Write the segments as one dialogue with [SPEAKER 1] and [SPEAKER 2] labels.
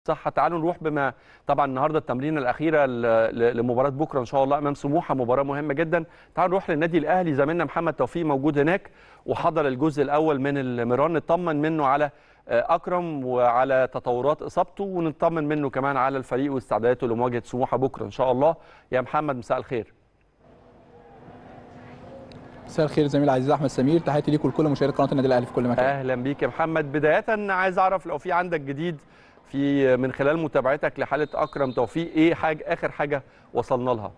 [SPEAKER 1] صح تعالوا نروح بما طبعا النهارده التمرين الاخيره ل- ل- لمباراه بكره ان شاء الله امام سموحه مباراه مهمه جدا تعالوا نروح للنادي الاهلي زميلنا محمد توفيق موجود هناك وحضر الجزء الاول من المران نطمن منه على آه، اكرم وعلى تطورات اصابته ونطمن منه كمان على الفريق واستعداداته لمواجهه سموحه بكره ان شاء الله يا محمد مساء الخير
[SPEAKER 2] مساء الخير زميل العزيز احمد سمير تحياتي ليكم ولكل مشاهدي قناه النادي الاهلي في كل مكان
[SPEAKER 1] اهلا بيك يا محمد بدايه عايز اعرف لو في عندك جديد في من خلال متابعتك لحاله اكرم توفيق ايه حاجه اخر حاجه وصلنا لها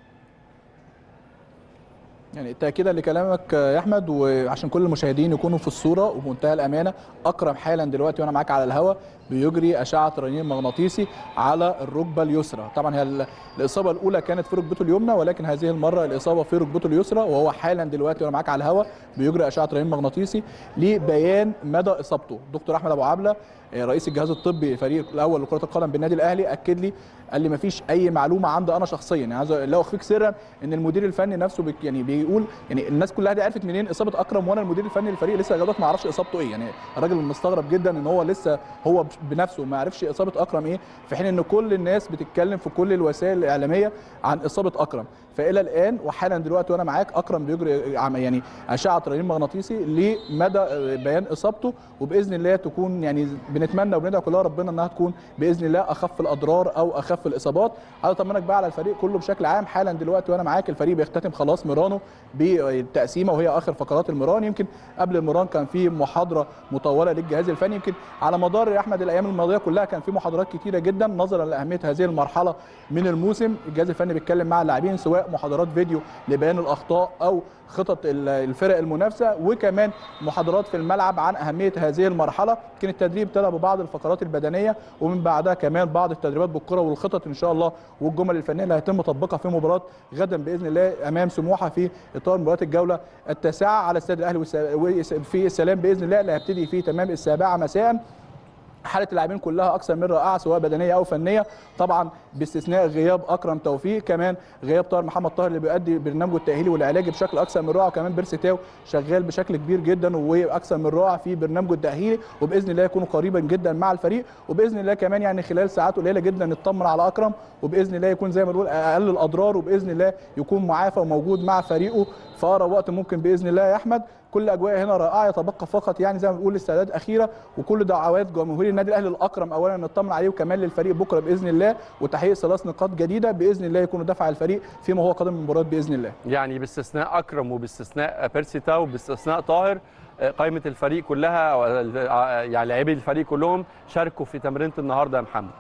[SPEAKER 2] يعني تاكيدا لكلامك يا احمد وعشان كل المشاهدين يكونوا في الصوره وبمنتهى الامانه اكرم حالا دلوقتي وانا معاك على الهواء بيجري اشعه رنين مغناطيسي على الركبه اليسرى طبعا هي ال- الاصابه الاولى كانت في ركبته اليمنى ولكن هذه المره الاصابه في ركبته اليسرى وهو حالا دلوقتي وانا معاك على الهواء بيجري اشعه رنين مغناطيسي لبيان مدى اصابته دكتور احمد ابو عبله آه، رئيس الجهاز الطبي الفريق الاول لكره القدم بالنادي الاهلي اكد لي قال لي مفيش اي معلومه عندي انا شخصيا يعني عايز لا اخفيك سرا ان المدير الفني نفسه بيك يعني بيقول يعني الناس كلها دي عرفت منين اصابه اكرم وانا المدير الفني للفريق لسه لغايه دلوقتي ما اعرفش اصابته ايه يعني الراجل مستغرب جدا ان هو لسه هو بنفسه ما عرفش اصابه اكرم ايه في حين ان كل الناس بتتكلم في كل الوسائل الاعلاميه عن اصابه اكرم فالى الان وحالا دلوقتي وانا معاك اكرم بيجري عم- يعني اشعه رنين مغناطيسي لمدى بيان اصابته وباذن الله تكون يعني بنتمنى وبندعي كلها ربنا انها تكون باذن الله اخف الاضرار او اخف الاصابات عايز اطمنك بقى على الفريق كله بشكل عام حالا دلوقتي وانا معاك الفريق بيختتم خلاص ميرانو بالتقسيمه وهي اخر فقرات الميران يمكن قبل الميران كان في محاضره مطوله للجهاز الفني يمكن على مدار يا احمد الايام الماضيه كلها كان في محاضرات كتيره جدا نظرا لاهميه هذه المرحله من الموسم الجهاز الفني بيتكلم مع اللاعبين سواء محاضرات فيديو لبيان الاخطاء او خطط ال- الفرق المنافسه وكمان محاضرات في الملعب عن اهميه هذه المرحله كان التدريب ابتدى ببعض الفقرات البدنيه ومن بعدها كمان بعض التدريبات بالكره والخطط ان شاء الله والجمل الفنيه اللي هيتم تطبيقها في مباراه غدا باذن الله امام سموحه في اطار مباراه الجوله التاسعه على استاد الاهلي والس- في السلام باذن الله اللي هيبتدي في تمام السابعه مساء حاله اللاعبين كلها اكثر من رائعه سواء بدنيه او فنيه طبعا باستثناء غياب اكرم توفيق كمان غياب طاهر محمد طاهر اللي بيؤدي برنامجه التاهيلي والعلاجي بشكل اكثر من رائع وكمان بيرسي تاو شغال بشكل كبير جدا واكثر من رائع في برنامجه التاهيلي وباذن الله يكونوا قريبا جدا مع الفريق وباذن الله كمان يعني خلال ساعات قليله جدا نطمن على اكرم وباذن الله يكون زي ما بنقول اقل الاضرار وباذن الله يكون معافى وموجود مع فريقه في اقرب وقت ممكن باذن الله يا احمد كل اجواء هنا رائعه يتبقى فقط يعني زي ما بنقول استعداد اخيره وكل دعوات جمهور النادي الاهلي الاكرم اولا نطمن عليه وكمان للفريق بكره باذن الله وتحقيق ثلاث نقاط جديده باذن الله يكونوا دفع الفريق فيما هو قادم من المباراه باذن الله
[SPEAKER 1] يعني باستثناء اكرم وباستثناء بيرسي تاو وباستثناء طاهر آه، قائمه الفريق كلها آه، يعني لاعبي الفريق كلهم شاركوا في تمرينه النهارده يا محمد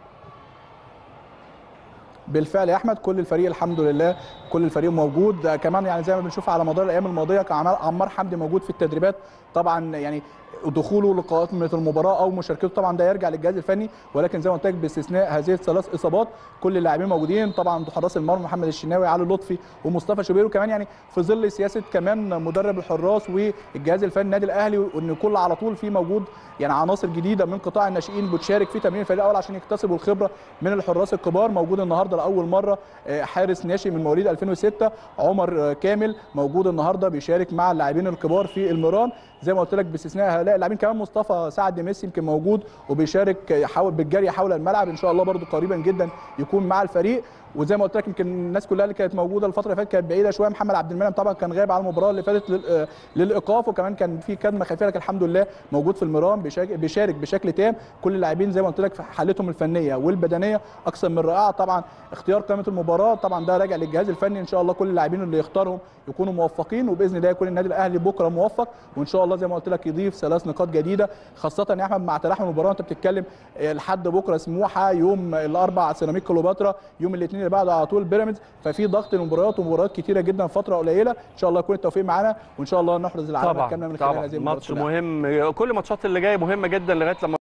[SPEAKER 2] بالفعل يا احمد كل الفريق الحمد لله كل الفريق موجود آه، كمان يعني زي ما بنشوف على مدار الايام الماضيه كان عمار- عمار حمدي موجود في التدريبات طبعا يعني دخوله لقائمه المباراه او مشاركته طبعا ده يرجع للجهاز الفني ولكن زي ما قلت لك باستثناء هذه الثلاث اصابات كل اللاعبين موجودين طبعا حراس المرمى محمد الشناوي علي لطفي ومصطفى شوبير وكمان يعني في ظل سياسه كمان مدرب الحراس والجهاز الفني النادي الاهلي وان كل على طول في موجود يعني عناصر جديده من قطاع الناشئين بتشارك في تمرين الفريق الاول عشان يكتسبوا الخبره من الحراس الكبار موجود النهارده لاول مره آه، حارس ناشئ من مواليد 2006 عمر آه، كامل موجود النهارده بيشارك مع اللاعبين الكبار في الميران زي ما قلت لك باستثناء هؤلاء اللاعبين كمان مصطفى سعد ميسي يمكن موجود وبيشارك آه، حاول بالجري حول الملعب ان شاء الله برده قريبا جدا يكون مع الفريق وزي ما قلت لك يمكن الناس كلها اللي كانت موجوده الفتره اللي فاتت كانت بعيده شويه محمد عبد المنعم طبعا كان غايب على المباراه اللي فاتت لل- آه، للايقاف وكمان كان في كدمه خفيفه لكن الحمد لله موجود في الميران بيشارك, بيشارك بشكل تام كل اللاعبين زي ما قلت لك في حالتهم الفنيه والبدنيه اكثر من رائعه طبعا اختيار قائمه المباراه طبعا ده راجع للجهاز الفني ان شاء الله كل اللاعبين اللي يختارهم يكونوا موفقين وباذن الله يكون النادي الاهلي بكره موفق وان شاء الله زي ما قلت لك يضيف ثلاث نقاط جديده خاصه يا احمد مع تلاحم المباراه انت بتتكلم آه، لحد بكره سموحه يوم الاربع سيراميك كليوباترا يوم الاثنين اللي بعده على طول بيراميدز ففي ضغط المباريات ومباريات كتيره جدا في فتره قليله ان شاء الله يكون التوفيق معانا وان شاء الله نحرز العلامه
[SPEAKER 1] طبعا
[SPEAKER 2] الكامله من خلال
[SPEAKER 1] طبعا
[SPEAKER 2] هذه المباراه
[SPEAKER 1] ماتش مهم كل الماتشات اللي جايه مهمه جدا لغايه لما